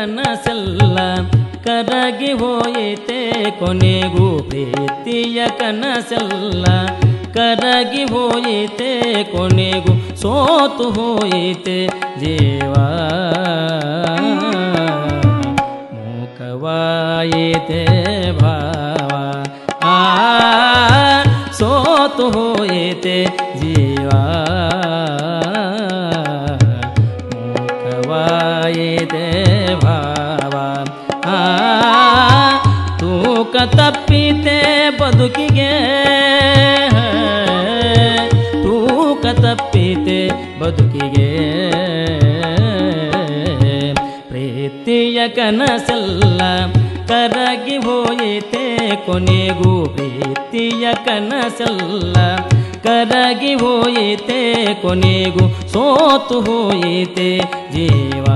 ಕನಸೆಲ್ಲ ಕರಗಿ ಹೋಯಿತೆ ಕೊನೆಗೂ ಪ್ರೀತಿಯ ಕನಸೆಲ್ಲ ಕರಗಿ ಹೋಯಿತೆ ಕೊನೆಗೂ ಸೋತು ಹೋಯಿತೆ ಜೀವ ಮೂಕವಾಯಿತೆ ಭಾವ ಆ ಸೋತು ಹೋಯಿತೆ ಜೀವ ಮೂಕವಾಯಿತೆ ಭಾವ ಆ ತೂಕ ತಪ್ಪಿತೆ ಬದುಕಿಗೆ ತೂಕ ತಪ್ಪಿತೆ ಬದುಕಿಗೆ ಪ್ರೀತಿಯ ಕನಸಲ್ಲ ಕರಗಿ ಹೋಯಿತೆ ಕೊನೆಗೂ ಪ್ರೀತಿಯ ಕನಸಲ್ಲ ಕರಗಿ ಹೋಯಿತೆ ಕೊನೆಗೂ ಸೋತು ಹೋಯಿತೆ ಜೀವ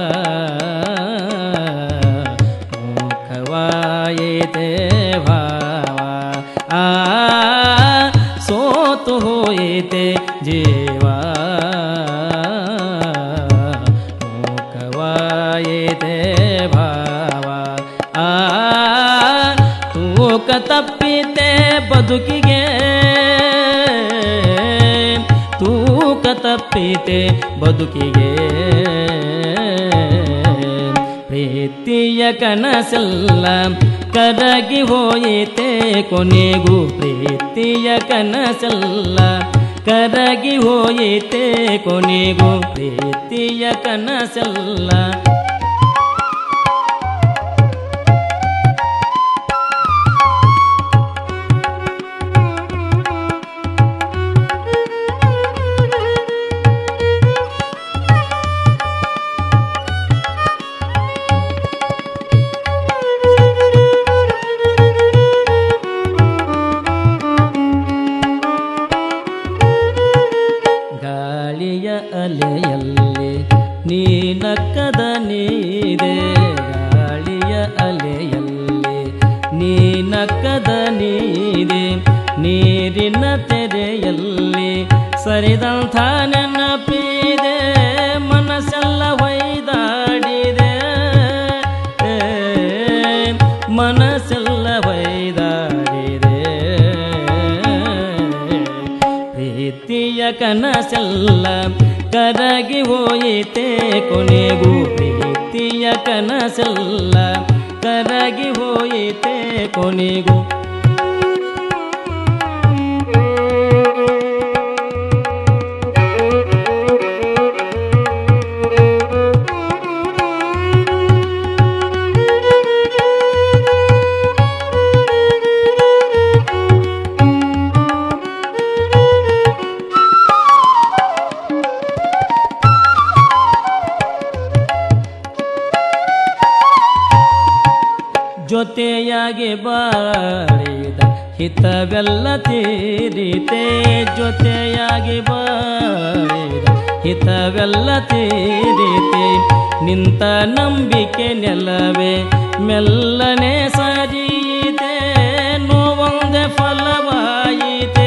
ಮುಖವಾಯಿತೆ ಭಾವ ಆ ಸೋತು ಹೋಯಿತೆ ಜೀವ ಮುಖವಾಯಿತೆ ಭಾವ ಆ ತೂಕ ತಪ್ಪಿತೆ ಬದುಕಿಗೆ ತೂಕ ತಪ್ಪಿತೆ ಬದುಕಿಗೆ ಪ್ರೀತಿಯ ಕನಸಲ್ಲ ಕರಗಿ ಹೋಯಿತೆ ಕೊನೆಗೂ ಪ್ರೀತಿಯ ಕನಸಲ್ಲ ಕರಗಿ ಹೋಯಿತೆ ಕೊನೆಗೂ ಪ್ರೀತಿಯ ಕನಸಲ್ಲ ಗಾಳಿಯ ಅಲೆಯಲ್ಲಿ ನೀನಕ್ಕದ ನೀದೆ ಗಾಳಿಯ ಅಲೆಯಲ್ಲಿ ನೀನಕ್ಕದ ನೀದೆ ನೀರಿನ ತೆರೆಯಲ್ಲಿ ಸರಿದಂಥ ನೆನಪಿದೆ ಮನಸ್ಸೆಲ್ಲ ಹೊಯ್ದಾಡಿದೆ ಮನಸ್ಸೆಲ್ಲ ಹೊಯ್ದಾಡಿದೆ ಪ್ರೀತಿಯ ಕನಸಲ್ಲ ಕರಗಿ ಹೋಯಿತೆ ಕೊನೆಗೂ ಪ್ರೀತಿಯ ಕನಸಲ್ಲ ಕರಗಿ ಹೋಯಿತೆ ಕೊನೆಗೂ ಜೊತೆಯಾಗಿ ಬಾಳಿದ ಹಿತವೆಲ್ಲ ತೀರಿತೆ ಜೊತೆಯಾಗಿ ಬಾಳಿದ ಹಿತವೆಲ್ಲ ತೀರಿತೆ ನಿಂತ ನಂಬಿಕೆ ನೆಲವೇ ಮೆಲ್ಲನೆ ಸರಿಯಿತೆ ನೋವೊಂದೆ ಫಲವಾಯಿತೆ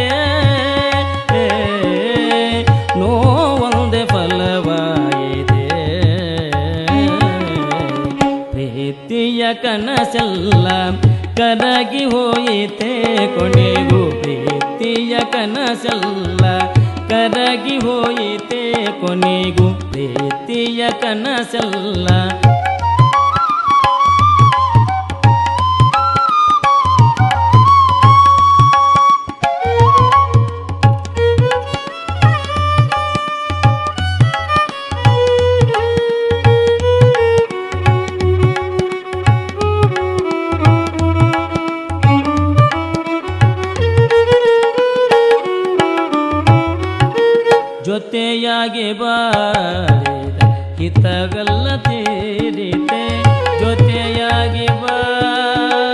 ನೋವೊಂದೆ ಫಲವಾಯಿತೆ ಪ್ರೀತಿಯ ಕನಸಲ್ಲ ಕರಗಿ ಹೋಯಿತೆ ಕೊನೆಗೂ ಪ್ರೀತಿಯ ಕನಸಲ್ಲ ಕರಗಿ ಹೋಯಿತೆ ಕೊನೆಗೂ ಪ್ರೀತಿಯ ಕನಸಲ್ಲ ಜೊತೆಯಾಗಿ ಬಾಳಿದ ಹಿತವೆಲ್ಲ ತೀರಿತೆ ಜೊತೆಯಾಗಿ ಬಾಳಿದ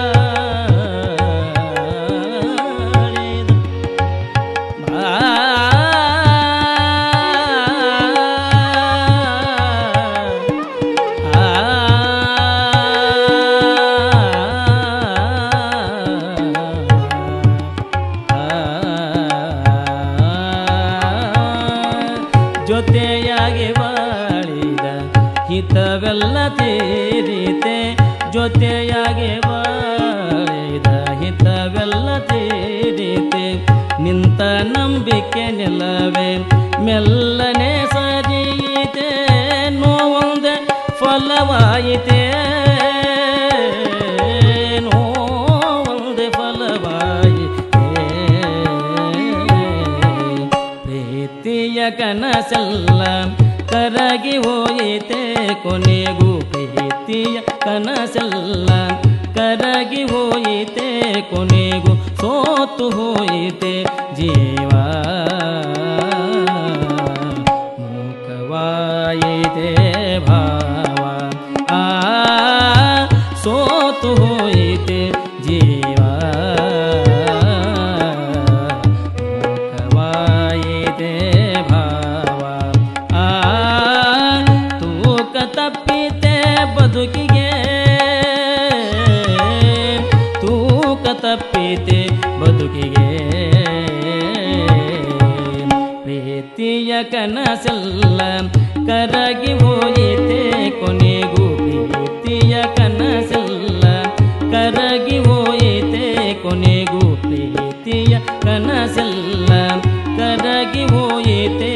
ಜೊತೆಯಾಗಿ ಬಾಳಿದ ಹಿತವೆಲ್ಲ ತೀರಿತೆ ಜೊತೆಯಾಗಿ ಬಾಳಿದ ಹಿತವೆಲ್ಲ ತೀರಿತೆ ನಿಂತ ನಂಬಿಕೆ ನಿಲ್ಲವೆ ಮೆಲ್ಲನೆ ಸರಿಯಿತೆ ನೋವೊಂದೆ ಫಲವಾಯಿತೆ ನೋವೊಂದೆ ಫಲವಾಯಿತೆ ಪ್ರೀತಿಯ ಕನಸೆಲ್ಲ ಕರಗಿ ಹೋಯಿತೆ ಕೊನೆಗೂ ಪ್ರೀತಿಯ ಕನಸೆಲ್ಲ ಕರಗಿ ಹೋಯಿತೆ ಕೊನೆಗೂ ಸೋತು ಹೋಯಿತೆ ಜೀವ ಮುಖವಾಯಿತೆ ಭಾವ ಆ ಸೋತು ಹೋಯಿತೆ ಜೀವ ಮುಖವಾಯಿತೆ ಭಾವ ಆ ತೂಕ ತಪ್ಪಿತೆ ಬದುಕಿಗೆ ತೂಕ ತಪ್ಪಿತೆ ಬದುಕಿಗೆ ಪ್ರೀತಿಯ ಕನಸೆಲ್ಲ ಕರಗಿ ಹೋಯಿತೆ ಕೊನೆಗೂ ಪ್ರೀತಿಯ ಕನಸೆಲ್ಲ ಕರಗಿ ಹೋಯಿತೆ ಕೊನೆಗೂ ಪ್ರೀತಿಯ ಕನಸೆಲ್ಲ ಕರಗಿ ಹೋಯಿತೆ